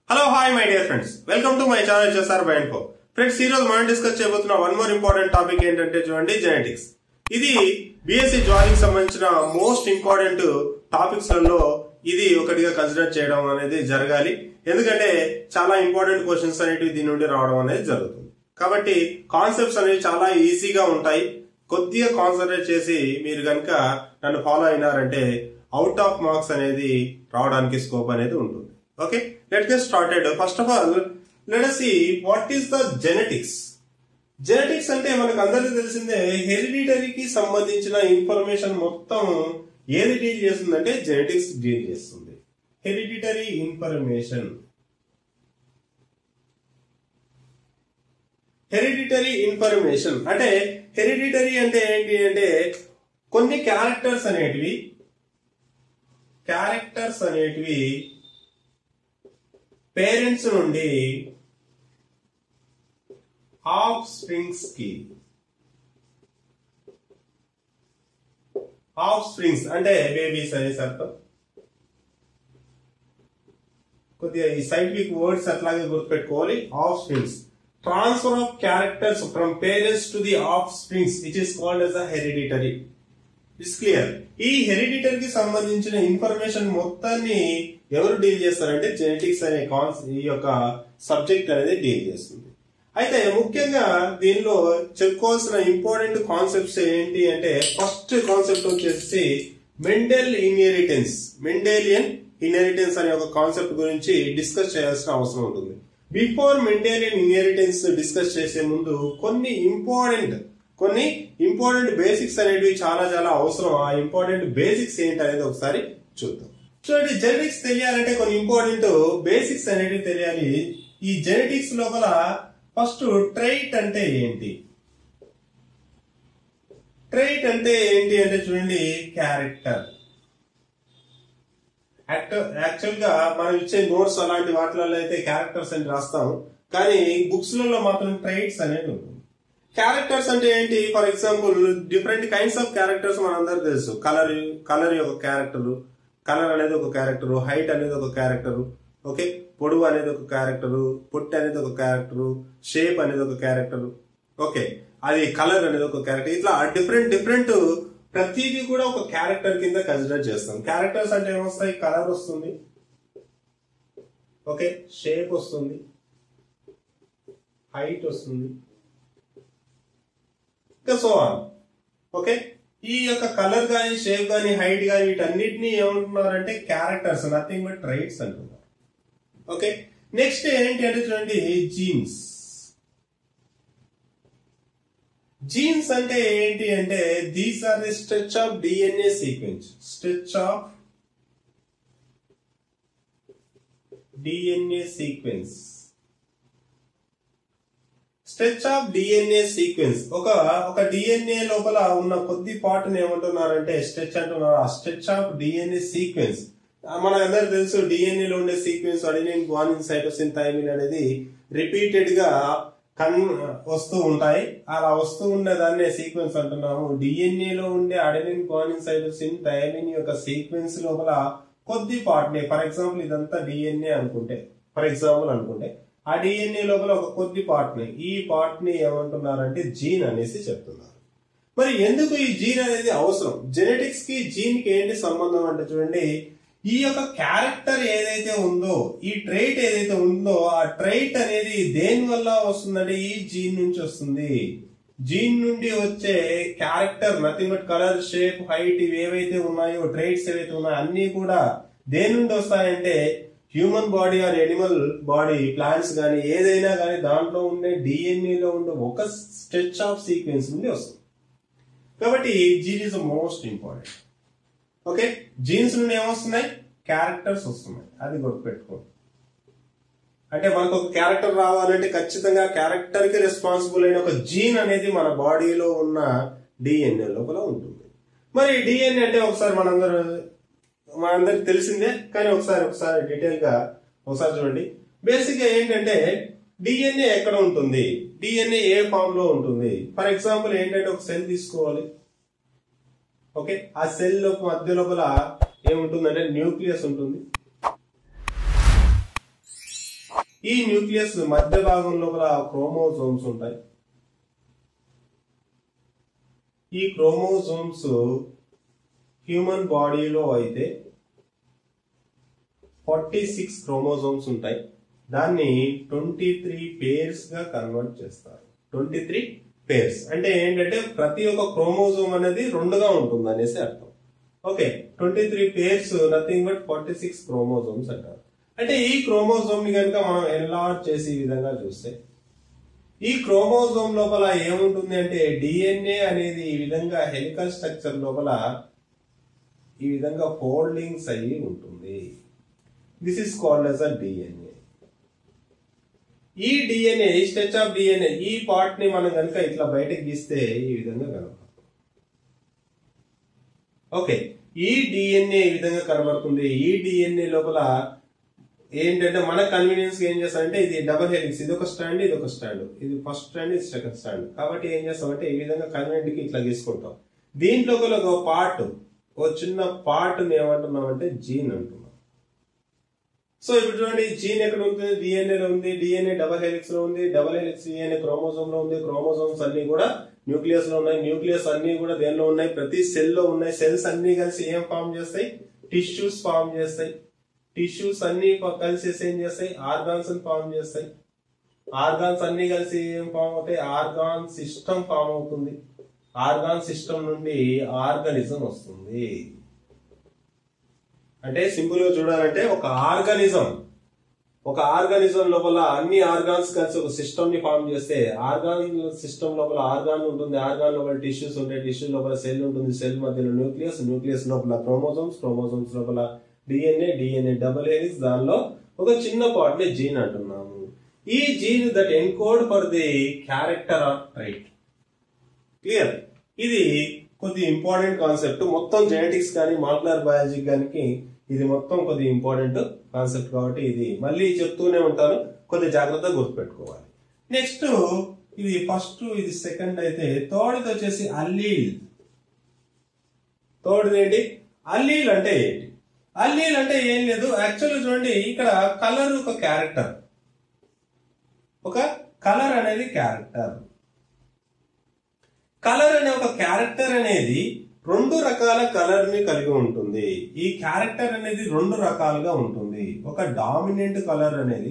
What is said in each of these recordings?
hello hi my dear friends welcome to my channel జెస్ఆర్ బైండ్ ఫో ఫ్రెండ్స్ ఈ రోజు మనం డిస్కస్ చేయబోతున్న వన్ మోర్ ఇంపార్టెంట్ టాపిక్ ఏంటంటే చూడండి జెనెటిక్స్ ఇది బిఎస్సి జాయినింగ్ సంబంధించిన మోస్ట్ ఇంపార్టెంట్ టాపిక్స్ లలో ఇది ఒకటిగా కన్సిడర్ చేయడం అనేది జరగాలి ఎందుకంటే చాలా ఇంపార్టెంట్ క్వశ్చన్స్ అనేటివి దీని నుండి రావడం అనేది జరుగుతుంది కాబట్టి కాన్సెప్ట్స్ అనేవి చాలా ఈజీగా ఉంటాయి కొద్దిగా కాన్సన్ట్రేట్ చేసి మీరు కనుక నన్ను ఫాలో అయినారంటే అవుట్ ఆఫ్ మార్క్స్ అనేది రావడానికి స్కోప్ అనేది ఉంటుంది okay let get started first of all let see what is the genetics genetics అంటే మనకు అందరికీ తెలిసిందే హెరిడిటరీకి సంబంధించిన ఇన్ఫర్మేషన్ మొత్తం ఏది డీల్ చేస్తుందంటే జెనెటిక్స్ డీల్ చేస్తుంది హెరిడిటరీ ఇన్ఫర్మేషన్ హెరిడిటరీ ఇన్ఫర్మేషన్ అంటే హెరిడిటరీ అంటే ఏంటి అంటే కొన్ని క్యారెక్టర్స్ అనేటివి క్యారెక్టర్స్ అనేటివి పేరెంట్స్ నుండి ఆఫ్ స్ప్రింగ్స్ కి ఆఫ్ స్ప్రింగ్స్ అంటే బేబీస్ అనేసి అర్థం కొద్దిగా ఈ సైంటిఫిక్ వర్డ్స్ అట్లాగే గుర్తుపెట్టుకోవాలి offsprings transfer of characters from parents to the offsprings it is called as a hereditary it's clear ఈ హెరిడిటరీకి సంబంధించిన ఇన్ఫర్మేషన్ మొత్తాన్ని ఎవరు డీల్ చేస్తారంటే జెనెటిక్స్ అనే కాన్స్ ఈ యొక్క సబ్జెక్ట్ అనేది డీల్ చేస్తుంది అయితే ముఖ్యంగా దీనిలో చెప్పుకోవాల్సిన ఇంపార్టెంట్ కాన్సెప్ట్స్ ఏంటి అంటే ఫస్ట్ కాన్సెప్ట్ వచ్చేసి మెండెల్ ఇన్హెరిటెన్స్ మెండేలియన్ ఇన్హెరిటెన్స్ అనే ఒక కాన్సెప్ట్ గురించి డిస్కస్ చేయాల్సిన అవసరం ఉంటుంది బిఫోర్ మెండేలియన్ ఇన్హెరిటెన్స్ డిస్కస్ చేసే ముందు కొన్ని ఇంపార్టెంట్ కొన్ని ఇంపార్టెంట్ బేసిక్స్ అనేటివి చాలా చాలా అవసరం ఆ ఇంపార్టెంట్ బేసిక్స్ ఏంటి అనేది ఒకసారి చూద్దాం చూడండి జెనెటిక్స్ తెలియాలంటే కొన్ని ఇంపార్టెంట్ బేసిక్స్ అనేటివి తెలియాలి ఈ జెనెటిక్స్ లోపల ఫస్ట్ ట్రైట్ అంటే ఏంటి ట్రైట్ అంటే ఏంటి అంటే చూడండి క్యారెక్టర్ యాక్చువల్ గా మనం ఇచ్చే నోట్స్ అలాంటి వాటిలలో అయితే క్యారెక్టర్స్ అని రాస్తాం కానీ బుక్స్ లలో మాత్రం ట్రైట్స్ అనేది ఉంటుంది క్యారెక్టర్స్ అంటే ఏంటి for example different kinds of characters మనందరికి తెలుసు కలర్ కలర్ ఒక క్యారెక్టర్ కలర్ అనేది ఒక క్యారెక్టర్ హైట్ అనేది ఒక క్యారెక్టర్ ఓకే పొడవు అనేది ఒక క్యారెక్టర్ పొట్టి అనేది ఒక క్యారెక్టర్ షేప్ అనేది ఒక క్యారెక్టర్ ఓకే అది కలర్ అనేది ఒక క్యారెక్టర్ ఇట్లా డిఫరెంట్ డిఫరెంట్ ప్రతిదీ కూడా ఒక క్యారెక్టర్ కింద కన్సిడర్ చేస్తాం క్యారెక్టర్స్ అంటే ఏమొస్తాయి కలర్ వస్తుంది ఓకే షేప్ వస్తుంది హైట్ వస్తుంది ఇంకా సో ఆన్ ఓకే ఈ యొక్క కలర్ కానీ షేప్ కానీ హైట్ కానీ వీటన్నిటిని ఏమంటున్నారంటే క్యారెక్టర్స్ నథింగ్ బట్ ట్రైట్స్ అంటున్నారు ఓకే నెక్స్ట్ ఏంటి అంటే చూడండి జీన్స్ జీన్స్ అంటే ఏంటి అంటే these are the stretch of DNA sequence stretch of DNA sequence stretch of DNA sequence ఒక ఒక డిఎన్ఏ లోపల ఉన్న కొద్ది పార్ట్ ఏమంటున్నారంటే స్ట్రెచ్ అంటున్నారు ఆ స్ట్రెచ్ ఆఫ్ డిఎన్ఏ సీక్వెన్స్ మన అందరు తెలుసు డిఎన్ఏ లో ఉండే sequence adenine guanine cytosine thymine అనేది రిపీటెడ్ గా కన్ వస్తూ ఉంటాయి అలా వస్తూ ఉండే దాన్నే సీక్వెన్స్ అంటున్నాము డిఎన్ఏ లో ఉండే అడెనిన్ గ్వానిన్ సైటోసిన్ థైమిన్ యొక్క సీక్వెన్స్ లోపల కొద్ది పార్ట్ ని ఫర్ ఎగ్జాంపుల్ ఇదంతా డిఎన్ఏ అనుకుంటే ఫర్ ఎగ్జాంపుల్ అనుకుంటే ఆ డిఎన్ఏ లోపల ఒక కొద్ది పార్ట్ ని ఈ పార్ట్ ని ఏమంటున్నారంటే జీన్ అనేసి చెప్తున్నారు మరి ఎందుకు ఈ జీన్ అనేది అవసరం జెనెటిక్స్ కి జీన్ కి ఏంటి సంబంధం అంటే చూడండి ఈ యొక్క క్యారెక్టర్ ఏదైతే ఉందో ఈ ట్రైట్ ఏదైతే ఉందో ఆ ట్రైట్ అనేది దేని వల్ల వస్తుందంటే ఈ జీన్ నుంచి వస్తుంది జీన్ నుండి వచ్చే character nothing but colour shape height ఇవి ఏవైతే ఉన్నాయో ట్రైట్స్ ఏవైతే ఉన్నాయో అన్ని కూడా దేని నుండి వస్తాయంటే human body or animal body plants కానీ ఏదైనా కానీ దాంట్లో ఉండే డిఎన్ఏ లో ఉండే ఒక స్ట్రెచ్ ఆఫ్ సీక్వెన్స్ నుండి వస్తుంది కాబట్టి gene is most important okay genes నుండి ఏమొస్తున్నాయి క్యారెక్టర్స్ వస్తున్నాయి అది గుర్తుపెట్టుకోండి అంటే మనకు ఒక క్యారెక్టర్ రావాలంటే ఖచ్చితంగా క్యారెక్టర్ కి రెస్పాన్సిబుల్ అయిన ఒక జీన్ అనేది మన బాడీలో ఉన్న డిఎన్ఏ లోపల ఉంటుంది మరి డిఎన్ఏ అంటే ఒకసారి మనందరూ మనందరికి తెలిసిందే కానీ ఒకసారి ఒకసారి డీటెయిల్ గా ఒకసారి చూడండి బేసిక్ గా ఏంటంటే డిఎన్ఏ ఎక్కడ ఉంటుంది డిఎన్ఏ ఏ ఫామ్ లో ఉంటుంది ఫర్ ఎగ్జాంపుల్ ఏంటంటే ఒక సెల్ తీసుకోవాలి ఓకే ఆ సెల్ మధ్య లోపల ఏముంటుందంటే న్యూక్లియస్ ఉంటుంది ఈ న్యూక్లియస్ మధ్య భాగం లోపల క్రోమోజోమ్స్ ఉంటాయి ఈ క్రోమోజోమ్స్ హ్యూమన్ బాడీలో అయితే ఫార్టీ సిక్స్ క్రోమోజోమ్స్ ఉంటాయి దాన్ని ట్వంటీ త్రీ పేర్స్ గా కన్వర్ట్ చేస్తారు ట్వంటీ త్రీ పేర్స్ అంటే ఏంటంటే ప్రతి ఒక్క క్రోమోజోమ్ అనేది రెండుగా ఉంటుంది అనేసి అర్థం okay twenty three pairs nothing but forty six chromosomes అంటారు అంటే ఈ క్రోమోజోమ్ ని కనుక మనం ఎన్లార్జ్ చేసి ఈ విధంగా చూస్తే ఈ క్రోమోజోమ్ లోపల ఏముంటుంది అంటే డిఎన్ఏ అనేది ఈ విధంగా హెలికల్ స్ట్రక్చర్ లోపల ఈ విధంగా ఫోల్డింగ్స్ అయ్యి ఉంటుంది this is called as a DNA ఈ డిఎన్ఏ ఈ స్ట్రెచ్ ఆఫ్ డిఎన్ఏ ఈ పార్ట్ ని మనం కనుక ఇట్లా బయటకు గీస్తే ఈ విధంగా కనబడుతుంది ఓకే ఈ డిఎన్ఏ ఈ విధంగా కనబడుతుంది ఈ డిఎన్ఏ లోపల ఏంటంటే మన కన్వీనియన్స్ ఏం చేస్తామంటే ఇది డబల్ హెలిక్స్ ఇది ఒక స్టాండ్ ఇది ఒక స్టాండ్ ఇది ఫస్ట్ స్టాండ్ ఇది సెకండ్ స్టాండ్ కాబట్టి ఏం చేస్తామంటే ఈ విధంగా కన్వీనియంట్ కి ఇట్లా తీసుకుంటాం దీంట్లో కూడా ఒక పార్ట్ ఒక చిన్న పార్ట్ ఏమంటున్నాం అంటే జీన్ అంటున్నాం సో ఇప్పుడు చూడండి జీన్ ఎక్కడ ఉంది డిఎన్ఏ లో ఉంది డిఎన్ఏ డబల్ హెలిక్స్ లో ఉంది డబల్ హెలిక్స్ డిఎన్ఏ క్రోమోజోమ్ లో ఉంది క్రోమోజోమ్స్ అన్ని కూడా న్యూక్లియస్ లో ఉన్నాయి న్యూక్లియస్ అన్ని కూడా దేనిలో ఉన్నాయి ప్రతి సెల్ లో ఉన్నాయి సెల్స్ అన్ని కలిసి ఏం ఫామ్ చేస్తాయి టిష్యూస్ ఫామ్ చేస్తాయి టిష్యూస్ అన్ని ప- కలిసి ఏం చేస్తాయి ఆర్గాన్స్ ఫామ్ చేస్తాయి ఆర్గాన్స్ అన్ని కలిసి ఏం ఫామ్ అవుతాయి ఆర్గాన్ సిస్టమ్ ఫామ్ అవుతుంది ఆర్గాన్ సిస్టమ్ నుండి ఆర్గనిజం వస్తుంది అంటే సింపుల్ గా చూడాలంటే ఒక ఆర్గానిజం ఒక ఆర్గానిజం లోపల అన్ని ఆర్గాన్స్ కలిసి ఒక సిస్టమ్ ని ఫామ్ చేస్తే ఆర్గాన్ సిస్టమ్ లోపల ఆర్గాన్ ఉంటుంది ఆర్గాన్ లోపల టిష్యూస్ ఉంటాయి టిష్యూ లోపల సెల్ ఉంటుంది సెల్ మధ్యలో న్యూక్లియస్ న్యూక్లియస్ లోపల క్రోమోజోమ్స్ క్రోమోజోమ్స్ లోపల డిఎన్ఏ డిఎన్ఏ డబుల్ హెలిక్స్ దానిలో ఒక చిన్న పార్ట్ ని జీన్ అంటున్నాము ఈ gene that encode for the character of trait clear ఇది కొద్ది ఇంపార్టెంట్ కాన్సెప్ట్ మొత్తం జెనెటిక్స్ కానీ మాలిక్యులర్ బయాలజీ కానీ ఇది మొత్తం కొద్ది ఇంపార్టెంట్ కాన్సెప్ట్ కాబట్టి ఇది మళ్ళీ చెప్తూనే ఉంటాను కొద్ది జాగ్రత్తగా గుర్తుపెట్టుకోవాలి నెక్స్ట్ ఇది ఫస్ట్ ఇది సెకండ్ అయితే థర్డ్ వచ్చేసి అల్లీల్ థర్డ్ ఏంటి అల్లీల్ అంటే ఏంటి అల్లీల్ అంటే ఏం లేదు యాక్చువల్లీ చూడండి ఇక్కడ కలర్ ఒక క్యారెక్టర్ ఒక కలర్ అనేది క్యారెక్టర్ కలర్ అనే ఒక క్యారెక్టర్ అనేది రెండు రకాల కలర్ ని కలిగి ఉంటుంది ఈ క్యారెక్టర్ అనేది రెండు రకాలుగా ఉంటుంది ఒక డామినెంట్ కలర్ అనేది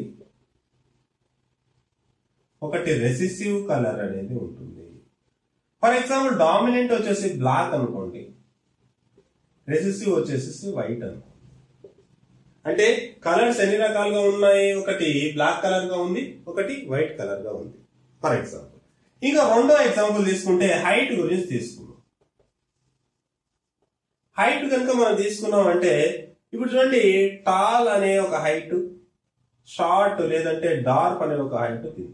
ఒకటి రెసిసివ్ కలర్ అనేది ఉంటుంది ఫర్ ఎగ్జాంపుల్ డామినెంట్ వచ్చేసి బ్లాక్ అనుకోండి రెసిసివ్ వచ్చేసి వైట్ అనుకోండి అంటే కలర్స్ ఎన్ని రకాలుగా ఉన్నాయి ఒకటి బ్లాక్ కలర్ గా ఉంది ఒకటి వైట్ కలర్ గా ఉంది ఫర్ ఎగ్జాంపుల్ ఇంకా రెండో ఎగ్జాంపుల్ తీసుకుంటే హైట్ గురించి తీసుకుందాం హైట్ కనుక మనం తీసుకున్నాం అంటే ఇప్పుడు చూడండి టాల్ అనే ఒక హైట్ షార్ట్ లేదంటే డార్క్ అనే ఒక హైట్ తింటుంది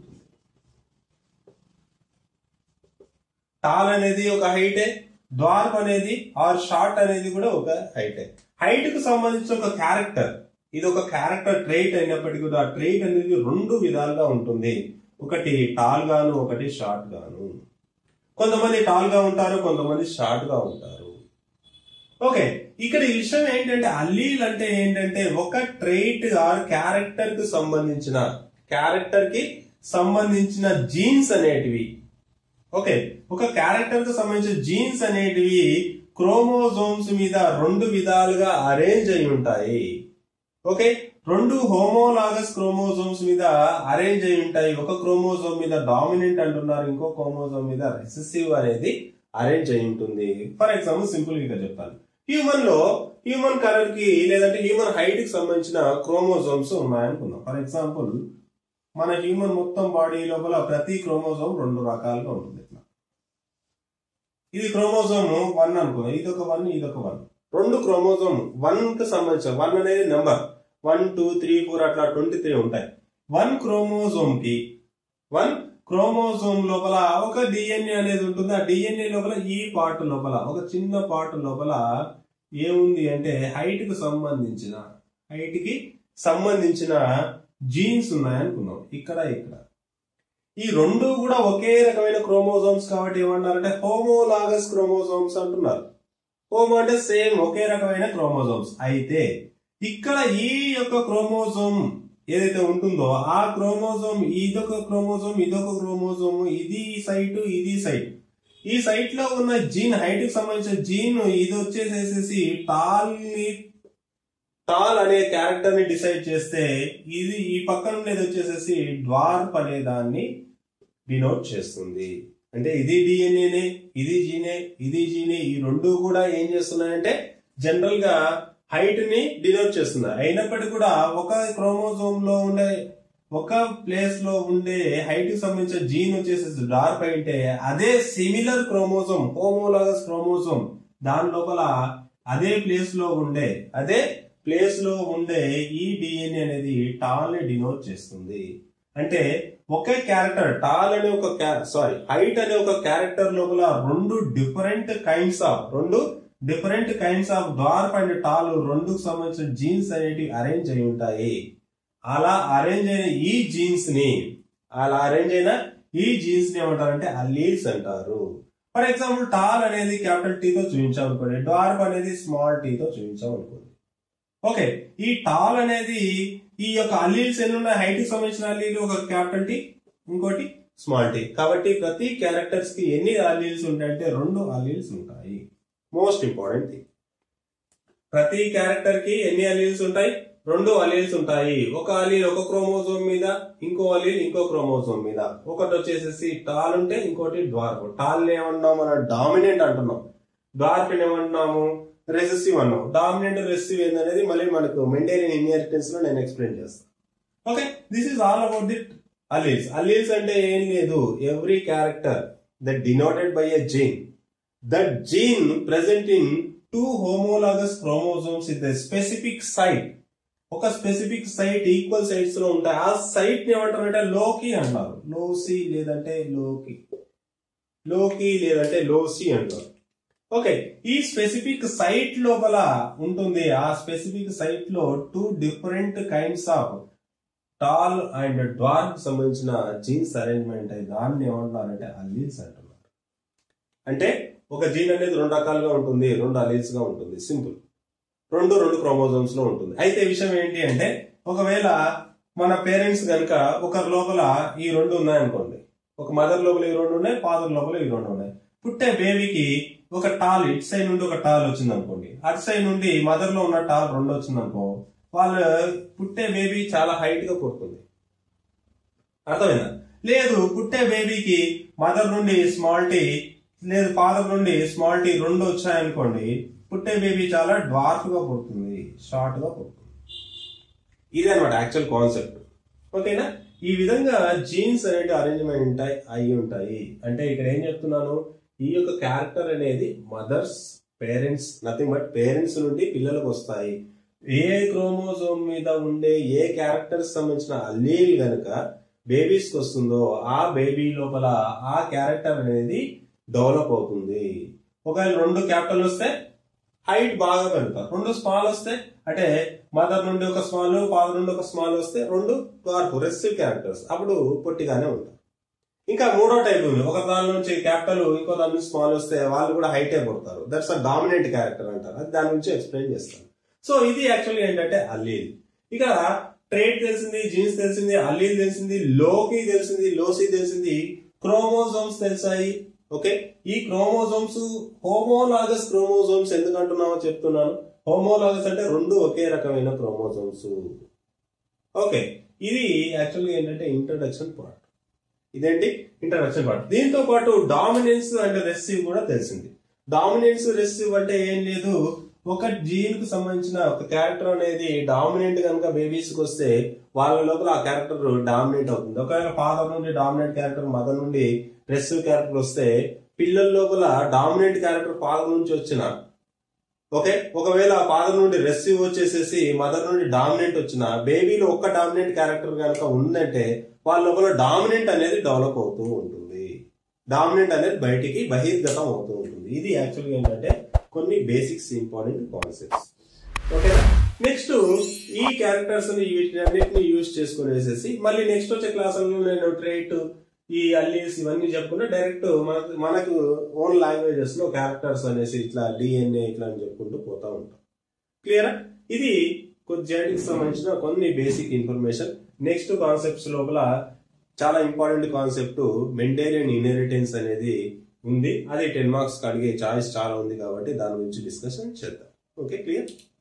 టాల్ అనేది ఒక హైటే డార్క్ అనేది ఆర్ షార్ట్ అనేది కూడా ఒక హైటే హైట్ కు సంబంధించిన ఒక క్యారెక్టర్ ఇది ఒక క్యారెక్టర్ ట్రైట్ అయినప్పటికీ కూడా ఆ ట్రైట్ అనేది రెండు విధాలుగా ఉంటుంది ఒకటి టాల్ గాను ఒకటి షార్ట్ గాను కొంతమంది టాల్ గా ఉంటారు కొంతమంది షార్ట్ గా ఉంటారు ఓకే ఇక్కడ ఈ విషయం ఏంటంటే అల్లీల్ అంటే ఏంటంటే ఒక ట్రైట్ ఆర్ క్యారెక్టర్ కు సంబంధించిన క్యారెక్టర్ కి సంబంధించిన జీన్స్ అనేటివి ఓకే ఒక క్యారెక్టర్ కు సంబంధించిన జీన్స్ అనేటివి క్రోమోజోమ్స్ మీద రెండు విధాలుగా అరేంజ్ అయి ఉంటాయి ఓకే రెండు హోమోలాగస్ క్రోమోజోమ్స్ మీద అరేంజ్ అయి ఉంటాయి ఒక క్రోమోజోమ్ మీద డామినెంట్ అంటున్నారు ఇంకో క్రోమోజోమ్ మీద రెసెసివ్ అనేది అరేంజ్ అయి ఉంటుంది ఫర్ ఎగ్జాంపుల్ సింపుల్ గా చెప్తాను హ్యూమన్ లో హ్యూమన్ కలర్ కి లేదంటే హ్యూమన్ హైట్ కి సంబంధించిన క్రోమోజోమ్స్ ఉన్నాయనుకుందాం ఫర్ ఎగ్జాంపుల్ మన హ్యూమన్ మొత్తం బాడీ లోపల ప్రతి క్రోమోజోమ్ రెండు రకాలుగా ఉంటుంది ఇట్లా ఇది క్రోమోజోమ్ వన్ అనుకుందాం ఇది ఒక వన్ ఇది ఒక వన్ రెండు క్రోమోజోమ్ వన్ కి సంబంధించిన వన్ అనేది number one two three four అట్లా ట్వంటీ త్రీ ఉంటాయి వన్ క్రోమోజోమ్ కి వన్ క్రోమోజోమ్ లోపల ఒక డిఎన్ఏ అనేది ఉంటుంది ఆ డిఎన్ఏ లోపల ఈ పార్ట్ లోపల ఒక చిన్న పార్ట్ లోపల ఏముంది అంటే హైట్ కు సంబంధించిన హైట్ కి సంబంధించిన జీన్స్ ఉన్నాయనుకున్నాం ఇక్కడ ఇక్కడ ఈ రెండు కూడా ఒకే రకమైన క్రోమోజోమ్స్ కాబట్టి ఏమన్నారంటే హోమోలాగస్ క్రోమోజోమ్స్ అంటున్నారు హోమో అంటే సేమ్ ఒకే రకమైన క్రోమోజోమ్స్ అయితే ఇక్కడ ఈ యొక్క క్రోమోజోమ్ ఏదైతే ఉంటుందో ఆ క్రోమోజోమ్ ఇదొక క్రోమోజోమ్ ఇదొక క్రోమోజోమ్ ఇది సైట్ ఇది సైట్ ఈ సైట్ లో ఉన్న జీన్ హైట్ కి సంబంధించిన జీన్ ఇది వచ్చేసేసి టాల్ ని టాల్ అనే క్యారెక్టర్ ని డిసైడ్ చేస్తే ఇది ఈ పక్కన ఉండేది వచ్చేసేసి డ్వార్ప్ అనే దాన్ని డినోట్ చేస్తుంది అంటే ఇది డిఎన్ఏనే ఇది జీనే ఇది జీనే ఈ రెండు కూడా ఏం చేస్తున్నాయంటే జనరల్ గా హైట్ ని డినోట్ చేస్తున్నారు అయినప్పటికీ కూడా ఒక క్రోమోజోమ్ లో ఉండే ఒక ప్లేస్ లో ఉండే హైట్ కి సంబంధించిన జీన్ వచ్చేసి డార్క్ అయితే అదే సిమిలర్ క్రోమోజోమ్ హోమోలాగస్ క్రోమోజోమ్ దాని లోపల అదే ప్లేస్ లో ఉండే అదే ప్లేస్ లో ఉండే ఈ డిఎన్ఏ అనేది టాల్ ని డినోట్ చేస్తుంది అంటే ఒకే క్యారెక్టర్ టాల్ అనే ఒక సారీ హైట్ అనే ఒక క్యారెక్టర్ లోపల రెండు డిఫరెంట్ కైండ్స్ ఆఫ్ రెండు different kinds of dark and tall రెండుకు సంబంధించిన జీన్స్ అనేటివి అరేంజ్ అయి ఉంటాయి అలా అరేంజ్ అయిన ఈ జీన్స్ ని అలా అరేంజ్ అయిన ఈ జీన్స్ ని ఏమంటారంటే అల్లీల్స్ అంటారు ఫర్ ఎగ్జాంపుల్ టాల్ అనేది క్యాపిటల్ టీ తో చూపించాం అనుకోండి డార్క్ అనేది స్మాల్ టీ తో చూపించాం అనుకోండి ఓకే ఈ టాల్ అనేది ఈ యొక్క అల్లీల్స్ ఎన్ని ఉన్నాయి హైట్ కి సంబంధించిన అల్లీలు ఒక క్యాపిటల్ టీ ఇంకోటి స్మాల్ టీ కాబట్టి ప్రతి క్యారెక్టర్స్ కి ఎన్ని అల్లీల్స్ ఉంటాయంటే రెండు అల్లీల్స్ ఉంటాయి మోస్ట్ ఇంపార్టెంట్ థింగ్ ప్రతి క్యారెక్టర్ కి ఎన్ని అలీల్స్ ఉంటాయి రెండు అలీల్స్ ఉంటాయి ఒక అలీల్ ఒక క్రోమోజోమ్ మీద ఇంకో అలీల్ ఇంకో క్రోమోజోమ్ మీద ఒకటి వచ్చేసేసి టాల్ ఉంటే ఇంకోటి డ్వార్ఫ్ టాల్ ఏమన్నాం మనం డామినెంట్ అంటున్నాం డ్వార్ఫ్ ఏమంటున్నాము రెసెసివ్ అన్నాం డామినెంట్ రెసెసివ్ ఏందనేది మళ్ళీ మనకు మెంటేరియన్ ఇన్హెరిటెన్స్ లో నేను ఎక్స్ప్లెయిన్ చేస్తాను okay this is all about the alleles alleles అంటే ఏం లేదు every character that denoted by a gene that gene present in two homologous chromosomes in the specific site ఒక స్పెసిఫిక్ సైట్ ఈక్వల్ సైట్స్ లో ఉంటాయి ఆ site ని ఏమంటారంటే లోకి అంటారు లోసి లేదంటే లోకి లోకి లేదంటే లోసి అంటారు ఓకే ఈ స్పెసిఫిక్ సైట్ లోపల ఉంటుంది ఆ స్పెసిఫిక్ సైట్ లో two different kinds of tall and dwarf సంబంధించిన జీన్స్ అరేంజ్మెంట్ అయ్యి దాన్ని ఏమంటున్నారంటే అల్లీల్స్ అంటున్నారు అంటే ఒక జీన్ అనేది రెండు రకాలుగా ఉంటుంది రెండు అలీల్స్ గా ఉంటుంది సింపుల్ రెండు రెండు క్రోమోజోమ్స్ లో ఉంటుంది అయితే విషయం ఏంటి అంటే ఒకవేళ మన పేరెంట్స్ గనుక ఒకరి లోపల ఈ రెండు ఉన్నాయనుకోండి ఒక మదర్ లోపల ఈ రెండు ఉన్నాయి ఫాదర్ లోపల ఈ రెండు ఉన్నాయి పుట్టే బేబీకి ఒక టాల్ ఇటు సైడ్ నుండి ఒక టాల్ వచ్చింది అనుకోండి అటు సైడ్ నుండి మదర్ లో ఉన్న టాల్ రెండు వచ్చింది అనుకో వాళ్ళు పుట్టే బేబీ చాలా హైట్ గా పుడుతుంది అర్థమైందా లేదు పుట్టే బేబీకి మదర్ నుండి స్మాల్ టీ లేదు ఫాదర్ నుండి స్మాల్ టీ రెండు వచ్చాయనుకోండి పుట్టే బేబీ చాలా డ్వార్ఫ్ గా పుడుతుంది షార్ట్ గా పుడుతుంది ఇదే అనమాట యాక్చువల్ కాన్సెప్ట్ ఓకేనా ఈ విధంగా జీన్స్ అనేవి అరేంజ్మెంట్ ఉంటాయి అయి ఉంటాయి అంటే ఇక్కడ ఏం చెప్తున్నాను ఈ యొక్క క్యారెక్టర్ అనేది mothers parents nothing but parents నుండి పిల్లలకు వస్తాయి ఏ క్రోమోజోమ్ మీద ఉండే ఏ క్యారెక్టర్స్ సంబంధించిన అల్లీల్ గనక బేబీస్ కి వస్తుందో ఆ బేబీ లోపల ఆ క్యారెక్టర్ అనేది డెవలప్ అవుతుంది ఒకవేళ రెండు క్యాపిటల్ వస్తే హైట్ బాగా పెరుగుతారు రెండు స్మాల్ వస్తే అంటే మదర్ నుండి ఒక స్మాల్ ఫాదర్ నుండి ఒక స్మాల్ వస్తే రెండు డార్క్ రెసివ్ క్యారెక్టర్స్ అప్పుడు పొట్టిగానే ఉంటారు ఇంకా మూడో టైప్ ఉంది ఒక దాని నుంచి క్యాపిటల్ ఇంకో దాని నుంచి స్మాల్ వస్తే వాళ్ళు కూడా హైటే పడతారు దట్స్ అ డామినెంట్ క్యారెక్టర్ అంటారు అది దాని నుంచి ఎక్స్ప్లెయిన్ చేస్తాను సో ఇది యాక్చువల్లీ ఏంటంటే అల్లీల్ ఇక్కడ ట్రేడ్ తెలిసింది జీన్స్ తెలిసింది అల్లీల్ తెలిసింది లోకి తెలిసింది లోసి తెలిసింది క్రోమోజోమ్స్ తెలిసాయి ఓకే ఈ క్రోమోజోమ్స్ హోమోలాగస్ క్రోమోజోమ్స్ ఎందుకు అంటున్నామో చెప్తున్నాను హోమోలాగస్ అంటే రెండు ఒకే రకమైన క్రోమోజోమ్స్ ఓకే ఇది యాక్చువల్గా ఏంటంటే ఇంట్రడక్షన్ పార్ట్ ఇదేంటి ఇంట్రడక్షన్ పార్ట్ దీంతో పాటు డామినెన్స్ అండ్ రెసివ్ కూడా తెలిసింది డామినెన్స్ రెసివ్ అంటే ఏం లేదు ఒక జీన్ కు సంబంధించిన ఒక క్యారెక్టర్ అనేది డామినెంట్ కనుక బేబీస్ కి వస్తే వాళ్ళ లోపల ఆ క్యారెక్టర్ డామినెంట్ అవుతుంది ఒకవేళ ఫాదర్ నుండి డామినెంట్ క్యారెక్టర్ మదర్ నుండి రెసివ్ క్యారెక్టర్ వస్తే పిల్లల లోపల డామినెంట్ క్యారెక్టర్ ఫాదర్ నుంచి వచ్చిన ఓకే ఒకవేళ ఫాదర్ నుండి రెసివ్ వచ్చేసేసి మదర్ నుండి డామినెంట్ వచ్చిన బేబీలో ఒక్క డామినెంట్ క్యారెక్టర్ కనుక ఉందంటే వాళ్ళ లోపల డామినెంట్ అనేది డెవలప్ అవుతూ ఉంటుంది డామినెంట్ అనేది బయటికి బహిర్గతం అవుతూ ఉంటుంది ఇది యాక్చువల్గా ఏంటంటే కొన్ని బేసిక్స్ ఇంపార్టెంట్ కాన్సెప్ట్స్ ఓకేనా నెక్స్ట్ ఈ క్యారెక్టర్స్ వీటినన్నిటిని యూజ్ చేసుకునేసేసి మళ్ళీ నెక్స్ట్ వచ్చే క్లాసుల్లో నేను ట్రేట్ ఈ అల్లీస్ ఇవన్నీ చెప్పుకుంటే డైరెక్ట్ మనకు మనకు ఓన్ లాంగ్వేజెస్ లో క్యారెక్టర్స్ అనేసి ఇట్లా డిఎన్ఏ ఇట్లా అని చెప్పుకుంటూ పోతా ఉంటాం క్లియరా ఇది జెనెటిక్ సంబంధించిన కొన్ని బేసిక్ ఇన్ఫర్మేషన్ నెక్స్ట్ కాన్సెప్ట్స్ లోపల చాలా ఇంపార్టెంట్ కాన్సెప్ట్ మెంటేరియన్ ఇన్హెరిటెన్స్ అనేది ఉంది అది టెన్ మార్క్స్ అడిగే ఛాయిస్ చాలా ఉంది కాబట్టి దాని గురించి డిస్కషన్ చేద్దాం ఓకే క్లియర్